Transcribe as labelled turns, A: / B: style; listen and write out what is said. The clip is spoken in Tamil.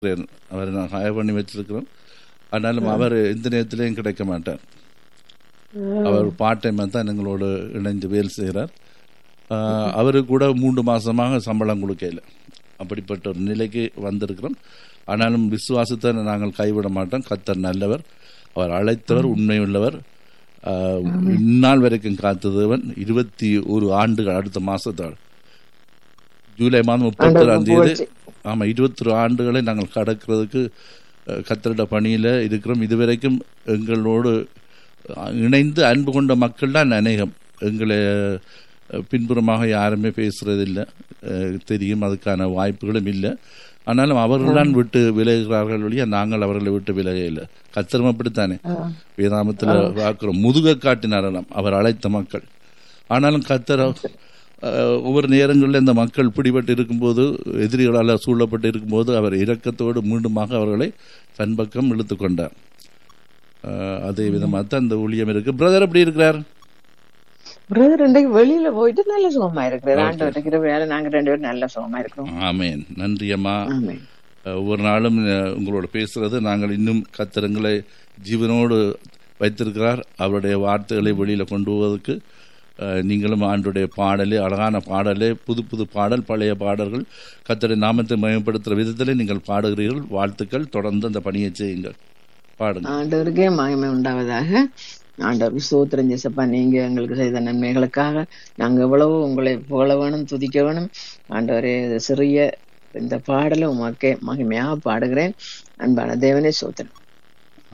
A: அவரை நான் ஹயர் பண்ணி வச்சிருக்கிறோம் ஆனாலும் அவர் எந்த நேரத்திலையும் கிடைக்க மாட்டார் அவர் பார்ட் டைம் தான் எங்களோடு இணைந்து வேலை செய்கிறார் ஆஹ், அவருக்கு கூட மூன்று மாசமாக சம்பளம் கொடுக்கல அப்படிப்பட்ட ஒரு நிலைக்கு வந்திருக்கிறோம் ஆனாலும் விசுவாசத்தை நாங்கள் கைவிட மாட்டோம் கத்தர் நல்லவர் அவர் அழைத்தவர் உண்மையுள்ளவர் ஆஹ், இந்நாள் வரைக்கும் காத்ததவன் இருபத்தி ஒரு ஆண்டுகள் அடுத்த மாசத்தால் ஜூலை மாதம் முப்பத்தி தேதி ஆமா இருபத்தி ஒரு ஆண்டுகளை நாங்கள் கடக்கிறதுக்கு அஹ், கத்தரிட பணியில இருக்கிறோம் இதுவரைக்கும் எங்களோடு அஹ், இணைந்து அன்பு கொண்ட மக்கள் தான் அநேகம் எங்களை அஹ், பின்புறமாக யாருமே பேசுறதில்லை அஹ், தெரியும் அதுக்கான வாய்ப்புகளும் இல்லை ஆனாலும் அவர்கள் தான் விட்டு விலகுகிறார்கள் வழியா நாங்கள் அவர்களை விட்டு விலகையில்லை கத்தரும் அப்படித்தானே வேதாமத்தில் பார்க்கிறோம் முதுக காட்டினாரலாம் அவர் அழைத்த மக்கள் ஆனாலும் கத்தர் அஹ், ஒவ்வொரு நேரங்களில் இந்த மக்கள் பிடிபட்டு இருக்கும்போது எதிரிகளால் சூழப்பட்டு இருக்கும்போது அவர் இரக்கத்தோடு மீண்டுமாக அவர்களை தன் பக்கம் இழுத்து கொண்டார் அஹ், அதே விதமாக தான் இந்த ஊழியம் இருக்கு பிரதர் எப்படி இருக்கிறார்
B: பிரதர் இன்றைக்கு வெளியில போயிட்டு நல்ல சுகமா இருக்கிறார் ஆண்டவர் இருக்கிற நாங்க ரெண்டு பேரும் நல்ல சுகமா இருக்கிறோம்
A: ஆமேன் நன்றி அம்மா
B: ஆமென்.
A: அஹ், ஒவ்வொரு நாளும் அஹ், உங்களோட பேசுறது நாங்கள் இன்னும் கத்திரங்களை ஜீவனோடு வைத்திருக்கிறார் அவருடைய வார்த்தைகளை வெளியில கொண்டு போவதற்கு அஹ், நீங்களும் ஆண்டுடைய பாடலே அழகான பாடலே புது புது பாடல் பழைய பாடல்கள் கத்தருடைய நாமத்தை மயப்படுத்துகிற விதத்திலே நீங்கள் பாடுகிறீர்கள் வாழ்த்துக்கள் தொடர்ந்து அந்த பணியை செய்யுங்கள் பாடுங்க
B: ஆண்டவருக்கே மகிமை உண்டாவதாக ஆண்டவர் சோத்திரம் ஜெசப்பா நீங்க எங்களுக்கு செய்த நன்மைகளுக்காக நாங்க எவ்வளவு உங்களை புகழ வேணும் துதிக்க வேணும் ஆண்டவரே இது சிறிய இந்த பாடலை உமக்கே மகிமையாக பாடுகிறேன் அன்பான தேவனே சோத்திரம்